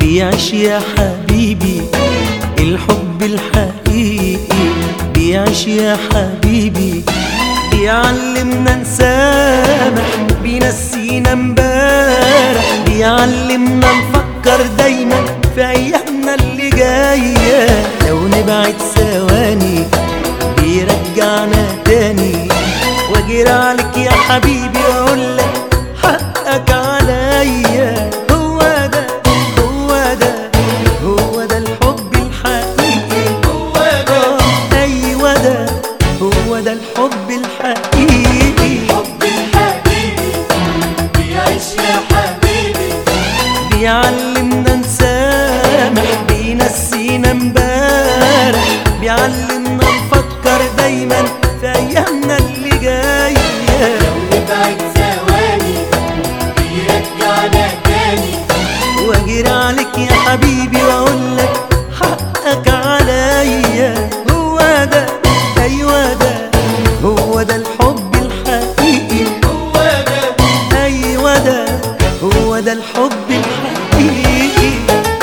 بيعيش يا حبيبي الحب الحقيقي بيعيش يا حبيبي بيعلمنا نسامح بينسينا امبارح بيعلمنا نفكر دايما في ايامنا اللي جايه لو نبعد ثواني بيرجعنا تاني واجري عليك يا حبيبي واقول لك حقك عليا هو ده هو ده هو ده الحب الحقيقي هو ده آه، ايوه ده هو ده الحب الحقيقي حب الحبيبي بيعيش يا حبيبي بيعلمنا نسامح بينسينا امبارح بيعلمنا نفكر دايما في ايامنا اللي جايه نبعد ثواني بيرجعنا تاني واجري عليك يا حبيبي واقول لك حقك عليا هو ده ايوه ده هو ده الحب الحقيقي هو ده ايوه ده هو ده الحب الحقيقي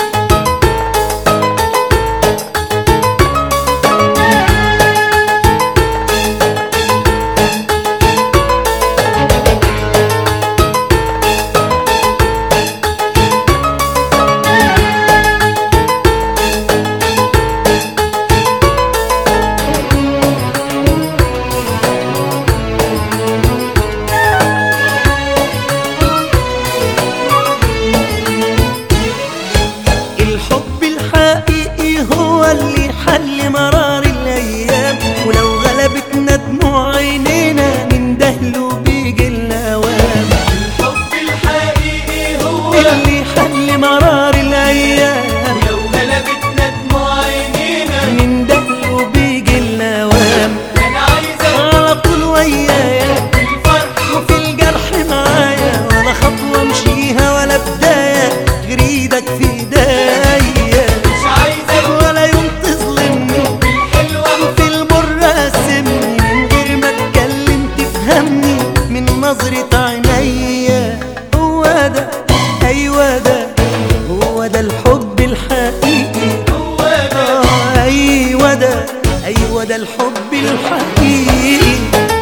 الحب الحقيقي هو اللي حل مرار الايام ولو غلبتنا دموع عينينا نندهله بيجي الاوام الحب الحقيقي هو اللي حل مرار الايام لو غلبتنا دموع عينينا نندهله بيجي الاوام انا عايزك على طول ويايا في الفرح وفي الجرح معايا ولا خطوه امشيها ولا بدايه غير ايدك في ايديا مش عايزك ولا يوم تظلمني في الحلوة وفي المر قسمني من غير ما اتكلم تفهمني من نظرة عينيا هو ده ايوه ده هو ده الحب الحقيقي هو ده آه ايوه ده ايوه ده الحب الحقيقي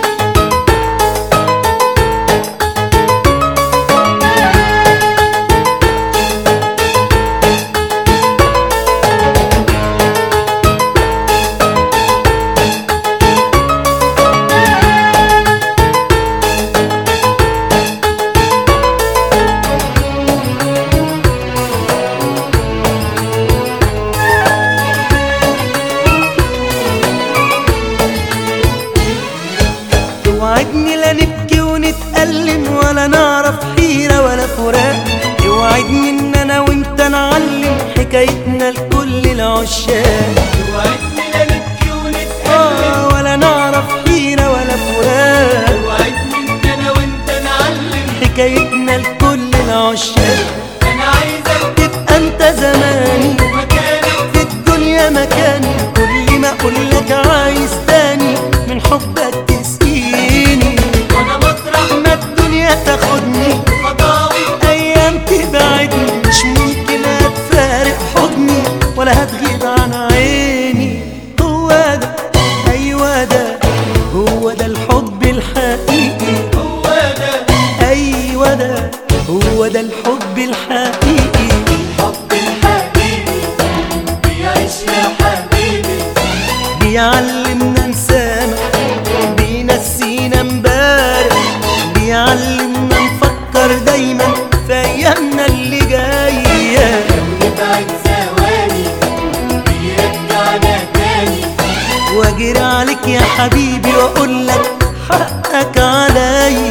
اوعدني لا نبكي ونتألم ولا نعرف حيرة ولا فراق اوعدني ان انا وانت نعلم حكايتنا لكل العشاق وعدني لا نبكي ونتألم آه ولا نعرف حيرة ولا فراق وعدني ان انا وانت نعلم حكايتنا لكل العشاق انا عايزك تبقى انت زماني مكانك في الدنيا مكاني كل ما اقولك عايز تاني من حبك تسقيني وانا مطرح ما الدنيا تاخدني خطاوي ايام تبعدني مش ممكن هتفارق حضني ولا هتغيب عن عيني هو ده ايوه ده هو ده الحب الحقيقي هو ده ايوه ده هو ده الحب الحقيقي حب الحبيبي بيعيش يا حبيبي بيعلمنا نسامح بينسينا امبارح بيعلمنا نفكر دايما في ايامنا اللي جايه نبعد ثواني بيرجعنا تاني واجري عليك يا حبيبي واقول لك حقك عليا